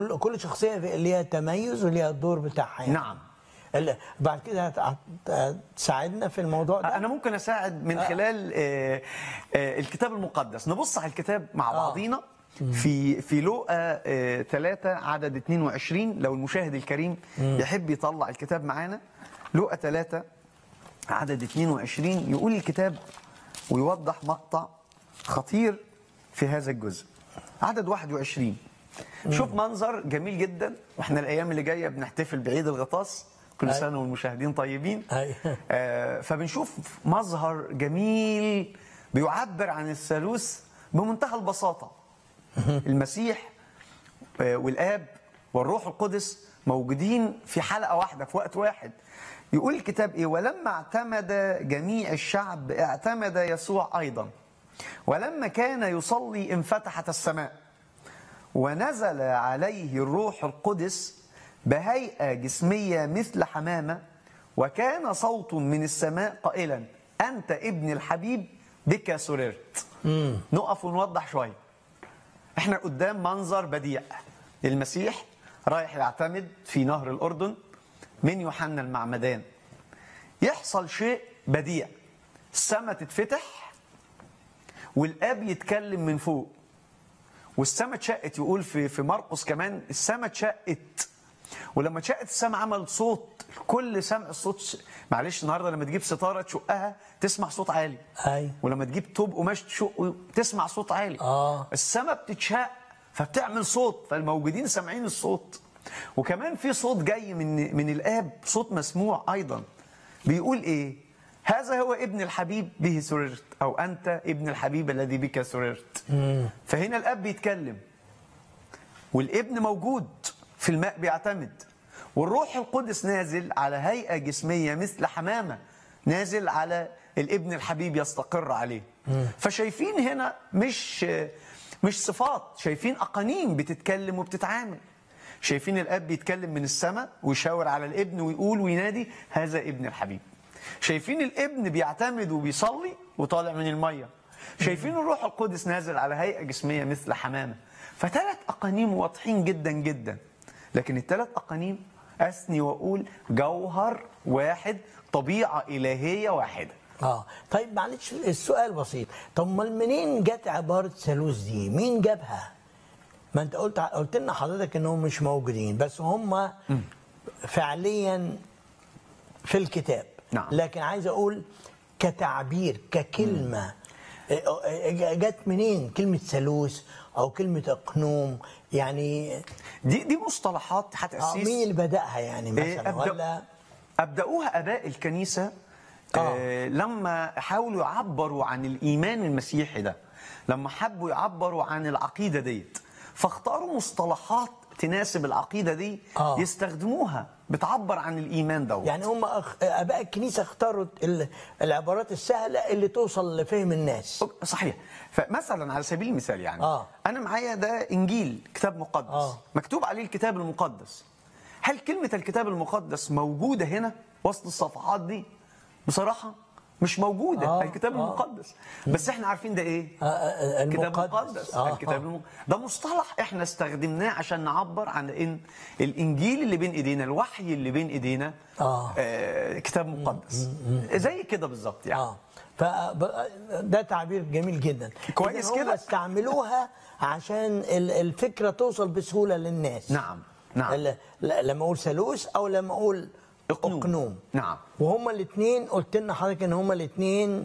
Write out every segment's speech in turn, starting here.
كل- كل شخصيه في- ليها تميز وليها الدور بتاعها يعني. نعم ال- بعد كده هت- هت- تساعدنا في الموضوع ده انا ممكن اساعد من خلال آه، آه، الكتاب المقدس نبص على الكتاب مع بعضينا في في لوقا 3 عدد 22 لو المشاهد الكريم يحب يطلع الكتاب معانا لوقا 3 عدد 22 يقول الكتاب ويوضح مقطع خطير في هذا الجزء عدد 21 شوف منظر جميل جدا واحنا الايام اللي جايه بنحتفل بعيد الغطاس كل أي. سنه والمشاهدين طيبين أي. آه، فبنشوف مظهر جميل بيعبر عن الثالوث بمنتهى البساطة المسيح آه، والآب والروح القدس موجودين في حلقة واحدة في وقت واحد يقول الكتاب إيه ولما اعتمد جميع الشعب اعتمد يسوع أيضا ولما كان يصلي انفتحت السماء ونزل عليه الروح القدس بهيئة جسمية مثل حمامة وكان صوت من السماء قائلا أنت ابن الحبيب بك سررت نقف ونوضح شوية احنا قدام منظر بديع المسيح رايح يعتمد في نهر الأردن من يوحنا المعمدان يحصل شيء بديع السماء تتفتح والآب يتكلم من فوق والسماء اتشقت يقول في في مرقس كمان السماء اتشقت ولما اتشقت السماء عمل صوت كل سمع الصوت معلش النهارده لما تجيب ستاره تشقها تسمع صوت عالي أي. ولما تجيب توب قماش تشقه تسمع صوت عالي آه. السماء بتتشق فبتعمل صوت فالموجودين سامعين الصوت وكمان في صوت جاي من من الاب صوت مسموع ايضا بيقول ايه هذا هو ابن الحبيب به سررت او انت ابن الحبيب الذي بك سررت فهنا الاب بيتكلم والابن موجود في الماء بيعتمد والروح القدس نازل على هيئة جسمية مثل حمامة نازل على الابن الحبيب يستقر عليه فشايفين هنا مش مش صفات شايفين أقانيم بتتكلم وبتتعامل شايفين الاب بيتكلم من السماء ويشاور على الابن ويقول وينادي هذا ابن الحبيب شايفين الابن بيعتمد وبيصلي وطالع من الميه شايفين الروح القدس نازل على هيئه جسميه مثل حمامه فثلاث اقانيم واضحين جدا جدا لكن الثلاث اقانيم اثني واقول جوهر واحد طبيعه الهيه واحده اه طيب معلش السؤال بسيط طب امال منين جت عباره ثالوث دي مين جابها ما انت قلت قلت لنا حضرتك انهم مش موجودين بس هم فعليا في الكتاب نعم. لكن عايز اقول كتعبير ككلمه آه، آه، جت منين كلمه ثالوث او كلمه اقنوم يعني دي دي مصطلحات آه هتاسيس مين اللي بداها يعني إيه، مثلا أبدأ ولا أبدأوها آباء الكنيسة آه. لما حاولوا يعبروا عن الإيمان المسيحي ده لما حبوا يعبروا عن العقيدة ديت فاختاروا مصطلحات تناسب العقيدة دي آه. يستخدموها بتعبر عن الإيمان دوت يعني هم أخ... اباء الكنيسه اختاروا ال... العبارات السهله اللي توصل لفهم الناس صحيح فمثلا على سبيل المثال يعني آه. انا معايا ده انجيل كتاب مقدس آه. مكتوب عليه الكتاب المقدس هل كلمه الكتاب المقدس موجوده هنا وسط الصفحات دي بصراحه مش موجوده آه، الكتاب آه. المقدس بس احنا عارفين ده ايه آه، آه، كتاب المقدس. مقدس آه، الكتاب آه. المقدس ده مصطلح احنا استخدمناه عشان نعبر عن ان الانجيل اللي بين ايدينا الوحي اللي بين ايدينا آه. آه كتاب مقدس زي كده بالظبط يعني اه ف ده تعبير جميل جدا كويس إذن هم كده؟ استعملوها عشان ال- الفكره توصل بسهوله للناس نعم نعم ل- ل- لما اقول ثالوث او لما اقول اقنوم. اقنوم نعم. وهما الاثنين قلت لنا حضرتك ان هما الاثنين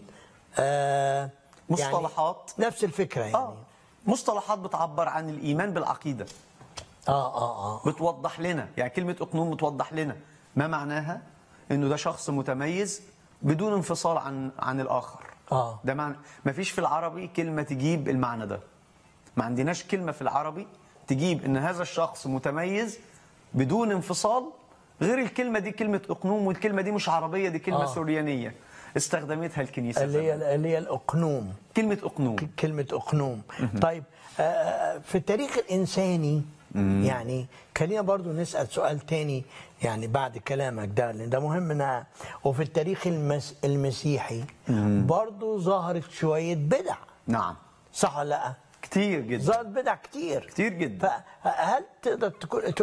آه مصطلحات. يعني نفس الفكره يعني اه مصطلحات بتعبر عن الايمان بالعقيده اه اه اه بتوضح لنا يعني كلمه اقنوم بتوضح لنا ما معناها انه ده شخص متميز بدون انفصال عن عن الاخر آه. ده معنى ما فيش في العربي كلمه تجيب المعنى ده ما عندناش كلمه في العربي تجيب ان هذا الشخص متميز بدون انفصال غير الكلمه دي كلمه اقنوم والكلمه دي مش عربيه دي كلمه آه. سوريانيه استخدمتها الكنيسه اللي زمان. هي اللي هي الاقنوم كلمه اقنوم كلمة أقنوم طيب آه، في التاريخ الإنساني يعني خلينا برضو نسأل سؤال تاني يعني بعد كلامك ده لأن ده مهم إنها- وفي التاريخ المس المسيحي برضو ظهرت شوية بدع نعم صح ولا لا؟ كتير جدا ظهرت بدع كتير كتير جدا فهل تقدر تكون